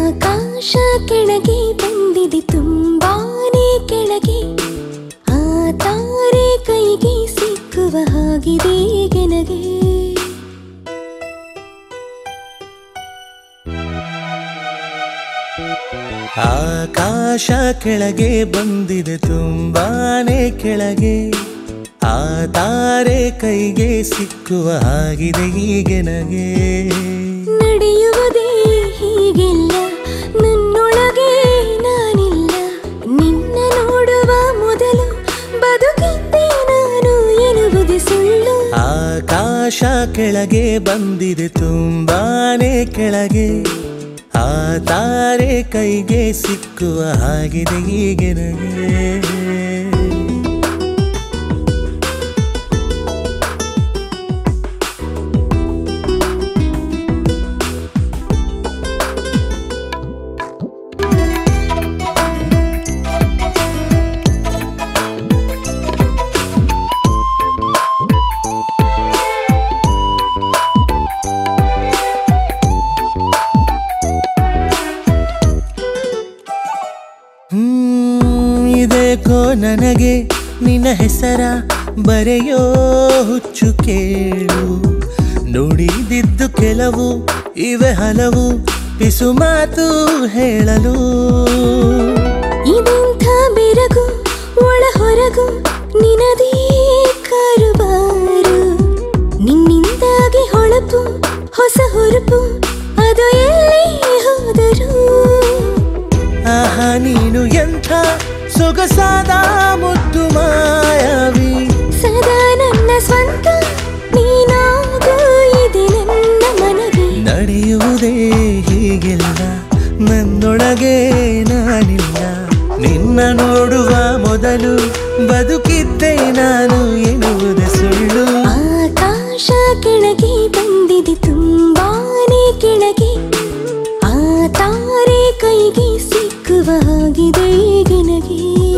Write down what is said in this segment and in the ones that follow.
ಆಕಾಶ ಕೆಳಗೆ ಬಂದಿದೆ ತುಂಬಾನೇ ಕೆಳಗೆ ಆ ತಾರೆ ಕೈಗೆ ಸಿಕ್ಕುವ ಹಾಗಿದೆ ಗೆನಗೆ ಆಕಾಶ ಕೆಳಗೆ ಬಂದಿದೆ ತುಂಬಾನೇ ಕೆಳಗೆ ಆ ತಾರೆ ಕೈಗೆ ಸಿಕ್ಕುವ ಹಾಗಿದೆ ಹೀಗೆ ನಗೆ ನಡೆಯುವುದೇ ಹೀಗೆಲ್ಲ ನನ್ನೊಳಗೆ ನಾನಿಲ್ಲ ನಿನ್ನ ನೋಡುವ ಮೊದಲು ಬದುಕಿದ್ದೆ ನಾನು ಎನ್ನುವುದು ಸುಳ್ಳು ಆಕಾಶ ಕೆಳಗೆ ಬಂದಿದೆ ತುಂಬಾನೇ ಕೆಳಗೆ ಆ ತಾರೆ ಕೈಗೆ ಸಿಕ್ಕುವ ಹಾಗಿದೆ ಹೀಗೆ ನಗೆ ಹ್ಮ್, ಇದೇಕೋ ನನಗೆ ನಿನ್ನ ಹೆಸರ ಬರೆಯೋ ಹುಚ್ಚು ಕೇಳು ನುಡಿದಿದ್ದು ಕೆಲವು ಇವೆ ಹಲವು ಪಿಸು ಮಾತು ಹೇಳಲು ಇದೆಂಥ ಬೆರಗು ಒಳ ಹೊರಗು ನಿನದೇ ಕಾರುಬಾರು ನಿನ್ನಿಂದಾಗಿ ಹೊಳಪು ಹೊಸ ಹುರುಪು ಅದು ಎಲ್ಲಿ ಹೋದರು ಆಹಾ ನೀನು ಎಂಥ ಸೊಗಸಾದ ಮುದ್ದು ಮಾಯಾವಿ ಸದಾ ನನ್ನ ಸ್ವಂತ ನೀನಾಗೂ ಇದೆ ನನ್ನ ಮನವಿ ನಡೆಯುವುದೇ ಹೀಗೆಲ್ಲ ನನ್ನೊಳಗೆ ನಾನಿಲ್ಲ ನಿನ್ನ ನೋಡುವ ಮೊದಲು ಬದುಕಿದ್ದೆ ನಾನು ಎನ್ನುವುದೇ ಸುಳ್ಳು ಆಕಾಶ ಕೆಳಗೆ ಬಂದಿದೆ ತುಂಬಾನೇ ಕೆಳಗೆ ಆ ತಾರೆ ಕೈಗೆ ಸಿಕ್ಕುವ ಹಾಗಿದೆ ಗೆನಗೆ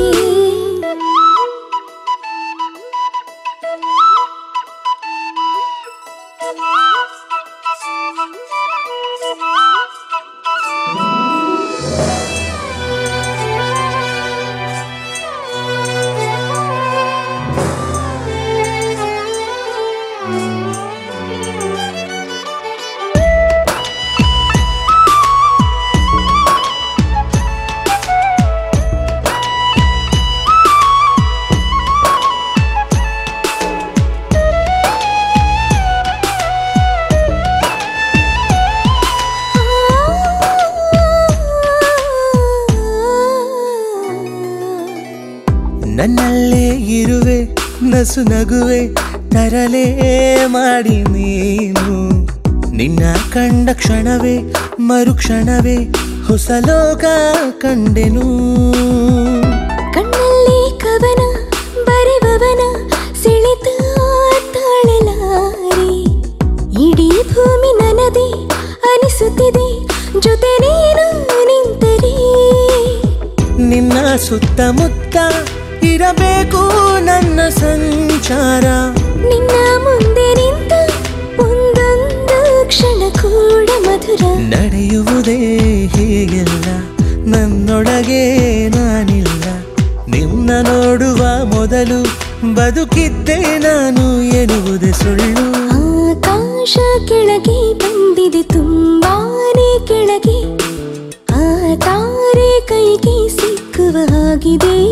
ನನ್ನಲ್ಲೇ ಇರುವೆ ನಸು ನಗುವೆ ತರಲೇ ಮಾಡಿ ನೀನು ನಿನ್ನ ಕಂಡ ಕ್ಷಣವೇ ಮರುಕ್ಷಣವೇ ಹೊಸ ಲೋಕ ಕಂಡೆನು ಕಣ್ಣಲ್ಲಿ ಕವನ ಬರೆವವನ ಸೆಳೆತ ತಾಳಲಾರೆ ಇಡೀ ಭೂಮಿ ನನದೇ ಅನಿಸುತ್ತಿದೆ ಜೊತೆ ನೀನು ನಿಂತರೆ ನಿನ್ನ ಸುತ್ತಮುತ್ತ ಇರಬೇಕು ನನ್ನ ಸಂಚಾರ ನಿನ್ನ ಮುಂದೆ ನಿಂತ ಒಂದೊಂದು ಕ್ಷಣ ಕೂಡ ಮಧುರ ನಡೆಯುವುದೇ ಹೀಗೆಲ್ಲ ನನ್ನೊಳಗೆ ನಾನಿಲ್ಲ ನಿನ್ನ ನೋಡುವ ಮೊದಲು ಬದುಕಿದ್ದೆ ನಾನು ಎನ್ನುವುದೇ ಸುಳ್ಳು ಆಕಾಶ ಕೆಳಗೆ ಬಂದಿದೆ ತುಂಬಾನೇ ಕೆಳಗೆ ಆ ತಾರೆ ಕೈಗೆ ಸಿಕ್ಕುವ ಹಾಗಿದೆ